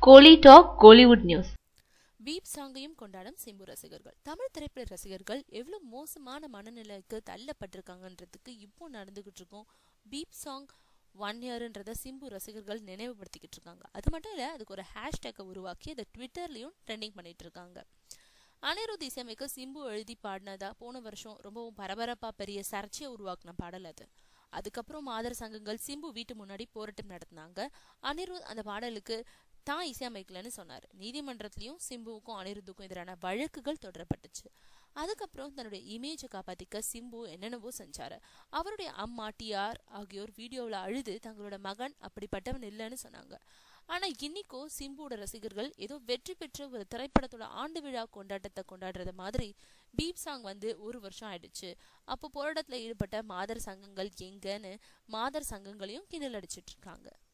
கோலி talk Kollywood news beep சாங்கையும் கொண்டாடும் சிம்பு ரசிகர்கள் தமிழ் திரைப்பட ரசிகர்கள் எவ்வளவு மோசமான மனநிலைக்கு தள்ளப்பட்டிருக்காங்கன்றதுக்கு இப்போ நடந்துகிட்டு இருக்கும் பீப் சாங் ஒன் இயர்ன்றத சிம்பு ரசிகர்கள் நினைவுபடுத்திக்கிட்டு இருக்காங்க அது மட்டும் இல்ல அதுக்கு ஒரு ஹேஷ்டேக்கை உருவாக்கி அதை ட்விட்டர்லயும் ட்ரெண்டிங் பண்ணிட்டு இருக்காங்க அனிருத் இசையமைக்க சிம்பு எழுதி பாடினதா போன வருஷம் ரொம்பவும் பரபரப்பா பெரிய சர்ச்சையை உருவாக்குன பாடல் அது அதுக்கப்புறம் மாதர் சங்கங்கள் சிம்பு வீட்டு முன்னாடி போராட்டம் நடத்தினாங்க அனிருத் அந்த பாடலுக்கு தான் இசையமைக்கலன்னு சொன்னார் நீதிமன்றத்திலையும் சிம்புவுக்கும் அனிருத்துக்கும் எதிரான வழக்குகள் தொடரப்பட்டுச்சு அதுக்கப்புறம் தன்னுடைய இமேஜை காப்பாத்திக்க சிம்பு என்னென்னவோ செஞ்சாரு அவருடைய அம்மா டிஆர் ஆகியோர் வீடியோவில் அழுது தங்களோட மகன் அப்படிப்பட்டவன் இல்லைன்னு சொன்னாங்க ஆனா இன்னைக்கும் சிம்புவோட ரசிகர்கள் ஏதோ வெற்றி பெற்ற ஒரு திரைப்படத்தோட ஆண்டு விழா கொண்டாட்டத்தை கொண்டாடுறது மாதிரி பீப் சாங் வந்து ஒரு வருஷம் ஆயிடுச்சு அப்போ போராட்டத்துல ஈடுபட்ட மாதர் சங்கங்கள் எங்கன்னு மாதர் சங்கங்களையும் கிண்டல் அடிச்சிட்டு இருக்காங்க